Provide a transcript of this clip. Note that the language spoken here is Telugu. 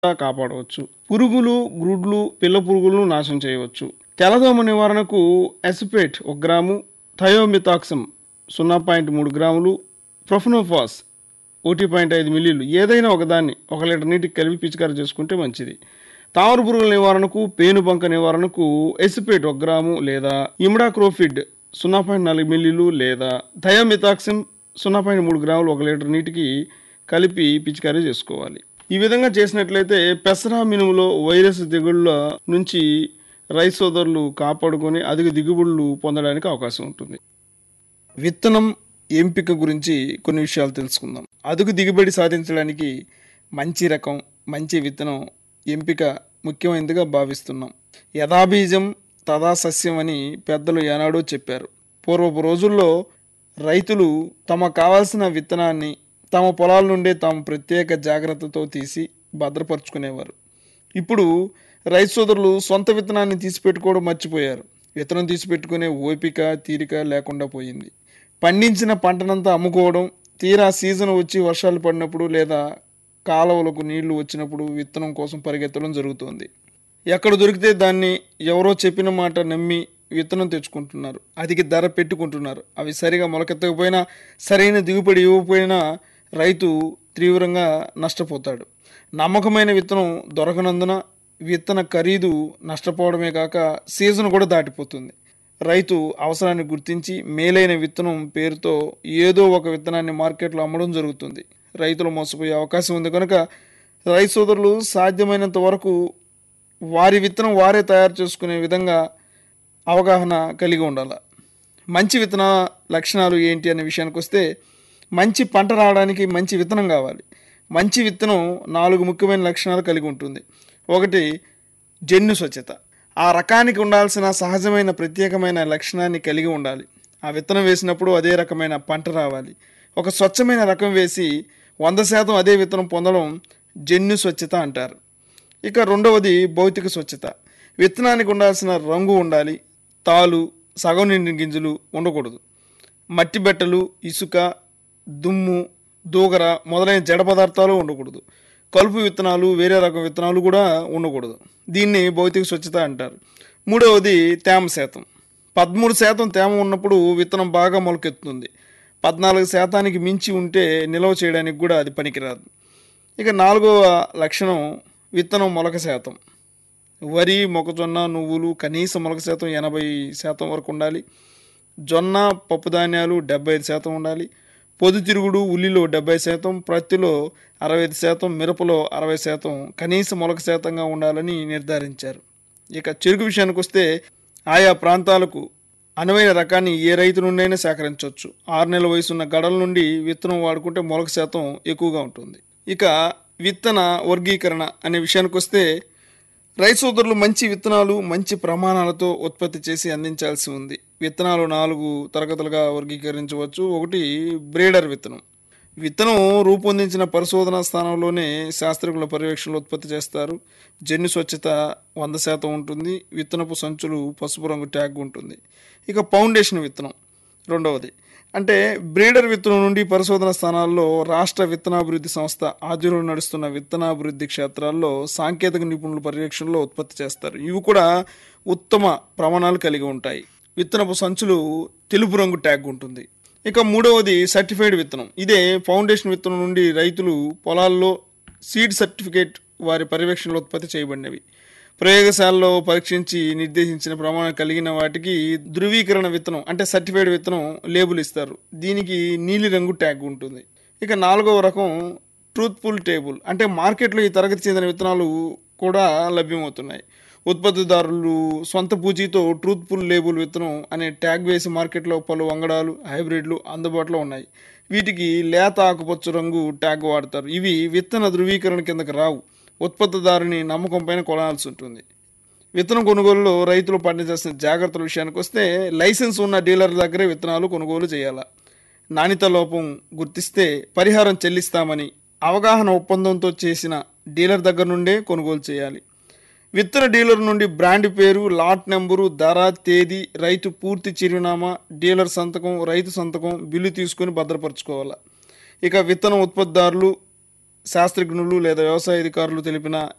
కాపాడవచ్చు పురుగులు గ్రుడ్లు పిల్ల పురుగులను నాశనం చేయవచ్చు తెల్లదోమ నివారణకు ఎసిపేట్ ఒక గ్రాము థయోమితాక్సమ్ సున్నా పాయింట్ మూడు గ్రాములు ప్రొఫనోఫాస్ ఒకటి పాయింట్ ఐదు మిల్లీలు ఏదైనా ఒకదాన్ని ఒక లీటర్ నీటికి కలిపి పిచికారి చేసుకుంటే మంచిది తామర పురుగుల నివారణకు పేనుబంక నివారణకు ఎసిపేట్ ఒక గ్రాము లేదా ఇమ్డాక్రోఫిడ్ సున్నా పాయింట్ నాలుగు మిల్లీలు లేదా థయోమితాక్సిమ్ సున్నా పాయింట్ మూడు గ్రాములు ఒక లీటర్ నీటికి కలిపి పిచికారీ చేసుకోవాలి ఈ విధంగా చేసినట్లయితే పెసరా మినుములో వైరస్ దిగుళ్ళ నుంచి రైస్ సోదరులు కాపాడుకొని అధిక దిగుబడులు పొందడానికి అవకాశం ఉంటుంది విత్తనం ఎంపిక గురించి కొన్ని విషయాలు తెలుసుకుందాం అదుగు దిగుబడి సాధించడానికి మంచి రకం మంచి విత్తనం ఎంపిక ముఖ్యమైనదిగా భావిస్తున్నాం యథాబీజం తదా సస్యం అని పెద్దలు ఏనాడో చెప్పారు పూర్వపు రోజుల్లో రైతులు తమకు కావాల్సిన విత్తనాన్ని తమ పొలాల నుండే తాము ప్రత్యేక జాగ్రత్తతో తీసి భద్రపరుచుకునేవారు ఇప్పుడు రైతు సోదరులు సొంత విత్తనాన్ని తీసిపెట్టుకోవడం మర్చిపోయారు విత్తనం తీసిపెట్టుకునే ఓపిక తీరిక లేకుండా పోయింది పండించిన పంటనంతా అమ్ముకోవడం తీరా సీజన్ వచ్చి వర్షాలు పడినప్పుడు లేదా కాలువలకు నీళ్లు వచ్చినప్పుడు విత్తనం కోసం పరిగెత్తడం జరుగుతోంది ఎక్కడ దొరికితే దాన్ని ఎవరో చెప్పిన మాట నమ్మి విత్తనం తెచ్చుకుంటున్నారు అధిక ధర పెట్టుకుంటున్నారు అవి సరిగా మొలకెత్తకపోయినా సరైన దిగుబడి ఇవ్వకపోయినా రైతు తీవ్రంగా నష్టపోతాడు నమ్మకమైన విత్తనం దొరకనందున విత్తన ఖరీదు నష్టపోవడమే కాక సీజన్ కూడా దాటిపోతుంది రైతు అవసరాన్ని గుర్తించి మేలైన విత్తనం పేరుతో ఏదో ఒక విత్తనాన్ని మార్కెట్లో అమ్మడం జరుగుతుంది రైతులు మోసపోయే అవకాశం ఉంది కనుక రైతు సోదరులు సాధ్యమైనంత వరకు వారి విత్తనం వారే తయారు చేసుకునే విధంగా అవగాహన కలిగి ఉండాలి మంచి విత్తన లక్షణాలు ఏంటి అనే విషయానికి వస్తే మంచి పంట రావడానికి మంచి విత్తనం కావాలి మంచి విత్తనం నాలుగు ముఖ్యమైన లక్షణాలు కలిగి ఉంటుంది ఒకటి జన్యు స్వచ్ఛత ఆ రకానికి ఉండాల్సిన సహజమైన ప్రత్యేకమైన లక్షణాన్ని కలిగి ఉండాలి ఆ విత్తనం వేసినప్పుడు అదే రకమైన పంట రావాలి ఒక స్వచ్ఛమైన రకం వేసి వంద శాతం అదే విత్తనం పొందడం జన్యు స్వచ్ఛత అంటారు ఇక రెండవది భౌతిక స్వచ్ఛత విత్తనానికి ఉండాల్సిన రంగు ఉండాలి తాలు సగం నిండిన గింజలు ఉండకూడదు మట్టి బెట్టలు ఇసుక దుమ్ము దూగర మొదలైన జడ పదార్థాలు ఉండకూడదు కలుపు విత్తనాలు వేరే రకం విత్తనాలు కూడా ఉండకూడదు దీన్ని భౌతిక స్వచ్ఛత అంటారు మూడవది తేమ శాతం పదమూడు శాతం తేమ ఉన్నప్పుడు విత్తనం బాగా మొలకెత్తుతుంది పద్నాలుగు శాతానికి మించి ఉంటే నిల్వ చేయడానికి కూడా అది పనికిరాదు ఇక నాలుగవ లక్షణం విత్తనం మొలక శాతం వరి మొక్కజొన్న నువ్వులు కనీస మొలక శాతం ఎనభై శాతం వరకు ఉండాలి జొన్న పప్పు ధాన్యాలు డెబ్బై ఐదు శాతం ఉండాలి పొద్దుతిరుగుడు ఉల్లిలో డెబ్బై శాతం ప్రత్తిలో అరవై ఐదు శాతం మిరపలో అరవై శాతం కనీస మొలక శాతంగా ఉండాలని నిర్ధారించారు ఇక చెరుకు విషయానికి వస్తే ఆయా ప్రాంతాలకు అనువైన రకాన్ని ఏ రైతు నుండైనా సేకరించవచ్చు ఆరు నెలల వయసున్న గడల నుండి విత్తనం వాడుకుంటే మొలక శాతం ఎక్కువగా ఉంటుంది ఇక విత్తన వర్గీకరణ అనే విషయానికి వస్తే రైతు సోదరులు మంచి విత్తనాలు మంచి ప్రమాణాలతో ఉత్పత్తి చేసి అందించాల్సి ఉంది విత్తనాలు నాలుగు తరగతులుగా వర్గీకరించవచ్చు ఒకటి బ్రీడర్ విత్తనం విత్తనం రూపొందించిన పరిశోధనా స్థానంలోనే శాస్త్రజ్ఞుల పర్యవేక్షణలో ఉత్పత్తి చేస్తారు జన్యు స్వచ్ఛత వంద శాతం ఉంటుంది విత్తనపు సంచులు పసుపు రంగు ట్యాగ్ ఉంటుంది ఇక ఫౌండేషన్ విత్తనం రెండవది అంటే బ్రీడర్ విత్తనం నుండి పరిశోధన స్థానాల్లో రాష్ట్ర విత్తనాభివృద్ధి సంస్థ ఆధ్వర్యంలో నడుస్తున్న విత్తనాభివృద్ధి క్షేత్రాల్లో సాంకేతిక నిపుణుల పర్యవేక్షణలో ఉత్పత్తి చేస్తారు ఇవి కూడా ఉత్తమ ప్రమాణాలు కలిగి ఉంటాయి విత్తనపు సంచులు తెలుపు రంగు ట్యాగ్ ఉంటుంది ఇక మూడవది సర్టిఫైడ్ విత్తనం ఇదే ఫౌండేషన్ విత్తనం నుండి రైతులు పొలాల్లో సీడ్ సర్టిఫికేట్ వారి పర్యవేక్షణలో ఉత్పత్తి చేయబడినవి ప్రయోగశాలలో పరీక్షించి నిర్దేశించిన ప్రమాణం కలిగిన వాటికి ధృవీకరణ విత్తనం అంటే సర్టిఫైడ్ విత్తనం లేబుల్ ఇస్తారు దీనికి నీలి రంగు ట్యాగ్ ఉంటుంది ఇక నాలుగవ రకం ట్రూత్ఫుల్ టేబుల్ అంటే మార్కెట్లో ఈ తరగతి చెందిన విత్తనాలు కూడా లభ్యమవుతున్నాయి ఉత్పత్తిదారులు సొంత పూచీతో ట్రూత్ఫుల్ లేబుల్ విత్తనం అనే ట్యాగ్ వేసి మార్కెట్లో పలు వంగడాలు హైబ్రిడ్లు అందుబాటులో ఉన్నాయి వీటికి లేత ఆకుపచ్చ రంగు ట్యాగ్ వాడతారు ఇవి విత్తన ధృవీకరణ కిందకి రావు ఉత్పత్తిదారుని నమ్మకం పైన కొనాల్సి ఉంటుంది విత్తనం కొనుగోలులో రైతులు పాటించాల్సిన జాగ్రత్తల విషయానికి వస్తే లైసెన్స్ ఉన్న డీలర్ దగ్గరే విత్తనాలు కొనుగోలు చేయాలి నాణ్యత లోపం గుర్తిస్తే పరిహారం చెల్లిస్తామని అవగాహన ఒప్పందంతో చేసిన డీలర్ దగ్గర నుండే కొనుగోలు చేయాలి విత్తన డీలర్ నుండి బ్రాండ్ పేరు లాట్ నెంబరు ధర తేదీ రైతు పూర్తి చిరునామా డీలర్ సంతకం రైతు సంతకం బిల్లు తీసుకొని భద్రపరచుకోవాలి ఇక విత్తన ఉత్పత్తిదారులు శాస్త్రజ్ఞులు లేదా వ్యవసాయ అధికారులు తెలిపిన